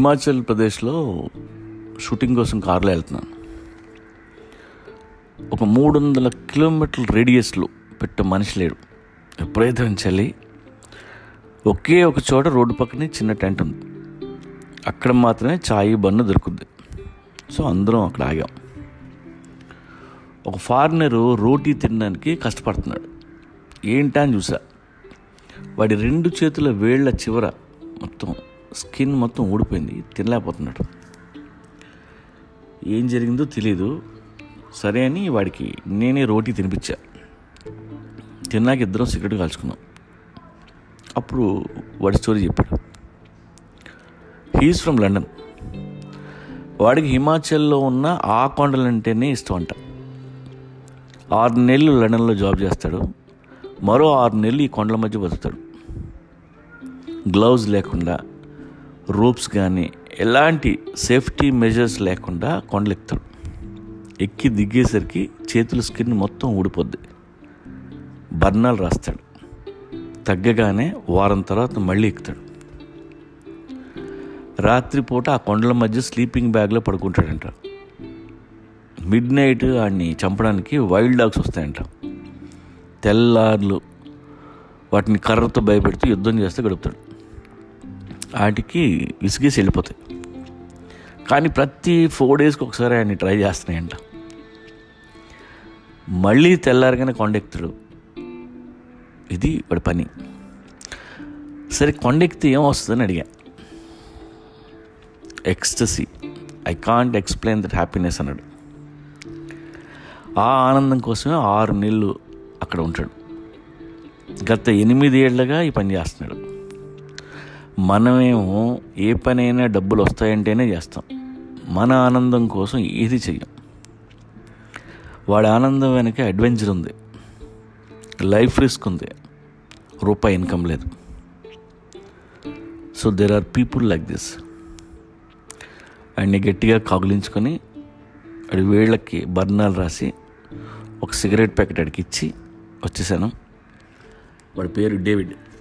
హిమాచల్ ప్రదేశ్లో షూటింగ్ కోసం కారులో వెళ్తున్నాను ఒక మూడు వందల కిలోమీటర్ల రేడియస్లో పెట్టే మనిషి లేడు విపరీతమైన చలి ఒకే ఒక చోట రోడ్డు పక్కనే చిన్న టెంట్ ఉంది అక్కడ మాత్రమే చాయ్ బన్ను దొరుకుద్ది సో అందరం అక్కడ ఆగాం ఒక ఫారినరు రోటీ తినడానికి కష్టపడుతున్నాడు ఏంటా అని చూసా వాడి రెండు చేతుల వేళ్ల చివర మొత్తం స్కిన్ మొత్తం ఊడిపోయింది తినలేకపోతున్నాడు ఏం జరిగిందో తెలీదు సరే అని వాడికి నేనే రోటీ తినిపించా తిన్నాక ఇద్దరం సిగరెట్ కాల్చుకున్నాం అప్పుడు వాడి స్టోరీ చెప్పాడు హీఈస్ ఫ్రమ్ లండన్ వాడికి హిమాచల్లో ఉన్న ఆ కొండలంటేనే ఇష్టం అంట ఆరు నెలలు లండన్లో జాబ్ చేస్తాడు మరో ఆరు నెలలు ఈ కొండల మధ్య బతుకుతాడు గ్లౌజ్ లేకుండా రోప్స్ కానీ ఎలాంటి సేఫ్టీ మెజర్స్ లేకుండా కొండలు ఎక్కుతాడు ఎక్కి దిగేసరికి చేతుల స్కిన్ మొత్తం ఊడిపోద్ది బర్ణాలు రాస్తాడు తగ్గగానే వారం తర్వాత మళ్ళీ ఎక్కుతాడు రాత్రిపూట ఆ కొండల మధ్య స్లీపింగ్ బ్యాగ్లో పడుకుంటాడంట మిడ్ నైట్ వాడిని చంపడానికి వైల్డ్ డాగ్స్ వస్తాయంట తెల్లార్లు వాటిని కర్రతో భయపెడుతూ యుద్ధం చేస్తే గడుపుతాడు వాటికి విసిగేసి వెళ్ళిపోతాయి కానీ ప్రతి ఫోర్ డేస్కి ఒకసారి ఆయన్ని ట్రై చేస్తున్నాయంట మళ్ళీ తెల్లారగానే కొండెక్కుతాడు ఇది వాడి పని సరే కొండెక్కితే ఏం వస్తుందని అడిగా ecstasy I can't explain that happiness అన్నాడు ఆ ఆనందం కోసమే ఆరు నెలలు అక్కడ ఉంటాడు గత ఎనిమిది ఏళ్ళగా ఈ పని చేస్తున్నాడు మనమేమో ఏ పనైనా డబ్బులు వస్తాయంటేనే చేస్తాం మన ఆనందం కోసం ఏది చెయ్యం వాడి ఆనందం వెనక అడ్వెంచర్ ఉంది లైఫ్ రిస్క్ ఉంది రూపాయి ఇన్కమ్ లేదు so there are people like this ఆయన్ని గట్టిగా కగిలించుకొని అడి వేళ్ళకి బర్ణాలు రాసి ఒక సిగరెట్ ప్యాకెట్ అడికి ఇచ్చి వచ్చేసాను వాడి పేరు డేవిడ్